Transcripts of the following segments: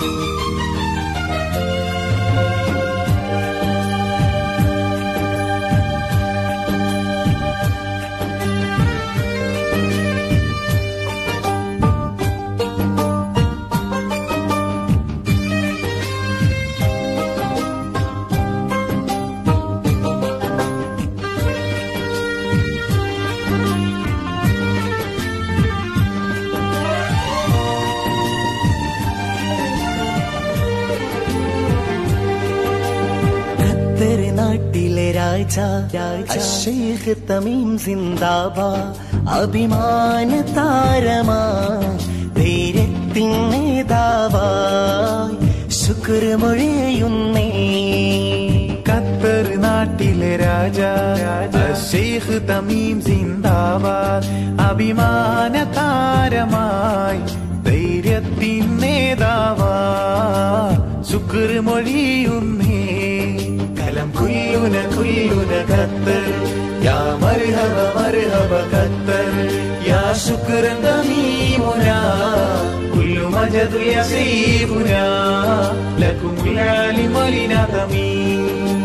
Qatar നാട്ടിലെ രാജ അഷേഖ് Tamim സിന്ദാബാ അഭിമാന താരമാ ധൈര്യത്തിൻ നേതാവായി ശുക്രമൊഴിയുന്നേ ഖത്തർ നാട്ടിലെ രാജ ഷെയ്ഖ് തമീം സിന്ദാബാദ് അഭിമാന താരമായി ധൈര്യത്തിൻ നേതാവാ ശുക്ർ മൊഴിയുന്നേ കലം കുല്ലുന കുല്ലുന ഖത്തർ യാ മർഹബ മർഹബ ഖത്തർ യാ ശുക്രൻ തമീമുന كل مجد يسيبنا لكم العالم لنا تميم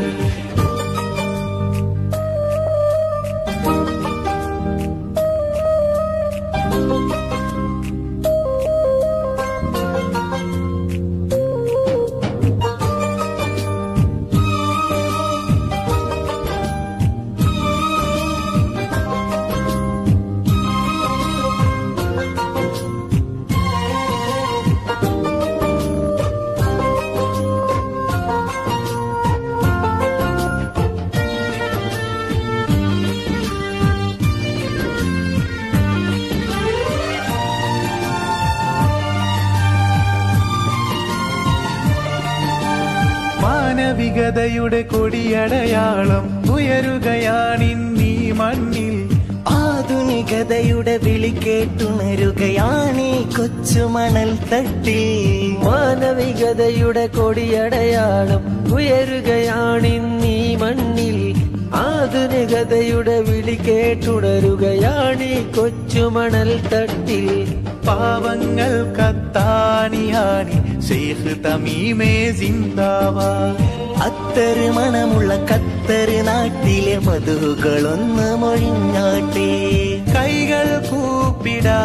മാനവികതയുടെ കൊടിയടയാളം ഉയരുകയാണിന്നീ മണ്ണിൽ ആധുനികതയുടെ വിളി കേട്ടുണരുകയാണീ കൊച്ചുമണൽ തട്ടിൽ മാനവികതയുടെ കൊടിയടയാളം ഉയരുകയാണിന്നീ മണ്ണിൽ ആധുനികതയുടെ വിളി കേട്ടുണരുകയാണീ കൊച്ചുമണൽ തട്ടിൽ പാവങ്ങൾ കത്താണിയാണി ഷെയ്ഖ് തമീമേ സിന്ദാവാ അത്തറ് മണമുള്ള ഖത്തറ് നാട്ടിലെ മധുകളൊന്ന് മൊഴിഞ്ഞാട്ടെ കൈകൾ കൂപ്പിടാ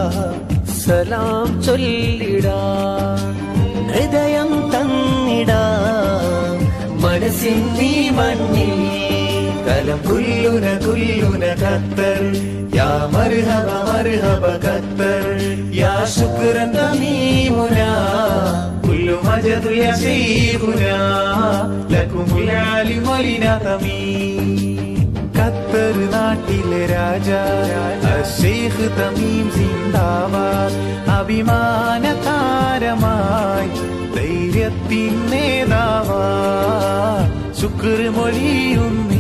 സലാം ചൊല്ലിടാ ഹൃദയം തന്നിടാ മനസ്സിൻ നീ മണ്ണിൽ കലം കുല്ലുന കുല്ലുന ഖത്തർ യാ മർഹബ മർഹബ ഖത്തർ യാ ശുക്രൻ തമീമുന كل مجد يسيبنا لكم العالم لنا تميم ഖത്തർ നാട്ടിലെ രാജ ഷെയ്ഖ് തമീം സിന്ദാബാദ് അഭിമാന താരമായി ധൈര്യത്തിൻ നേതാവാ ശുക്ർ മൊഴിയുന്നേ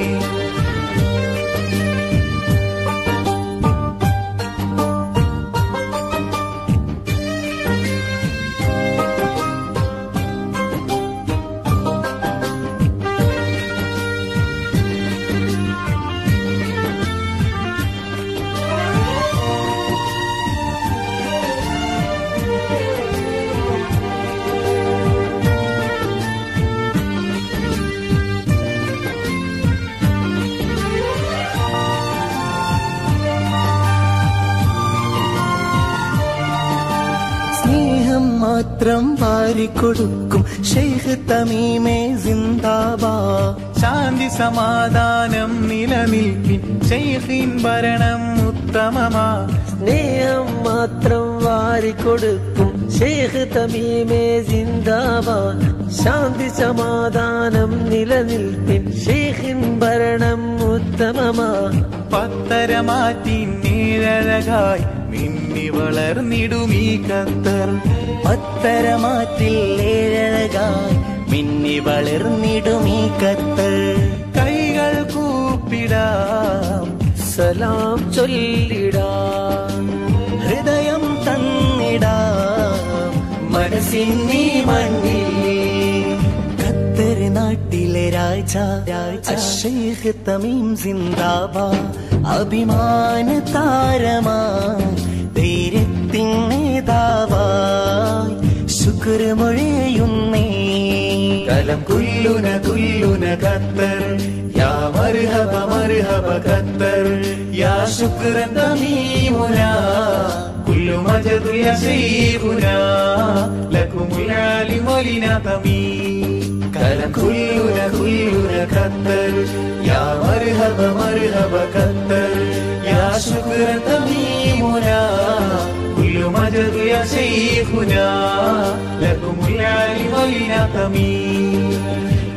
സ്നേഹം മാത്രം വാരിക്കൊടുക്കും ഷെയ്ഖ് തമീമേ സിന്ദാബാ ശാന്തി സമാധാനം നിലനിൽപ്പിൻ ഷെയ്ഖിൻ ഭരണം ഉത്തമമാ സ്നേഹം മാത്രം വാരിക്കൊടുക്കും ഷേഖ് തമീമേ സിന്ദാബാദ് ശാന്തി സമാധാനം നിലനിൽപ്പിൻ ഷേഖിൻ ഭരണം ഉത്തമമാ പത്തരമാറ്റി നീഴഴകായി മിന്നി വളർന്നിടും ഈ ഖത്തർ പത്തരമാറ്റിൽ ഏഴഴകായി മിന്നി വളർന്നിടും ഈ കത്തൾ കൈകൾ കൂപ്പിടാം സലാം ചൊല്ലിടാ ഹൃദയം തന്നിടാം മനസ്സിൻ നീ മണ്ണിൽ ഖത്തർ നാട്ടിലെ രാജ ഷെയ്ഖ് തമീം സിന്ദാബാ അഭിമാന താരമായി ധൈര്യത്തിൻ നേതാവായി ശുക്ർ ശുക്ർ മൊഴിയുന്നേ കലം കുല്ലുന കുല്ലുന ഖത്തർ യാ മർഹബ മർഹബ ഖത്തർ യാ ശുക്രൻ തമീമുന കുല്ലു മജദു യാ ശൈഖുന ലക്കുമുൽ ആലിം വലിന തമീം കലം കുല്ലുന കുല്ലുന ഖത്തർ യാ മർഹബ മർഹബ ഖത്തർ യാ ശുക്രൻ തമീമുന كل مجد يا شيخنا لكم العالم ولنا تميم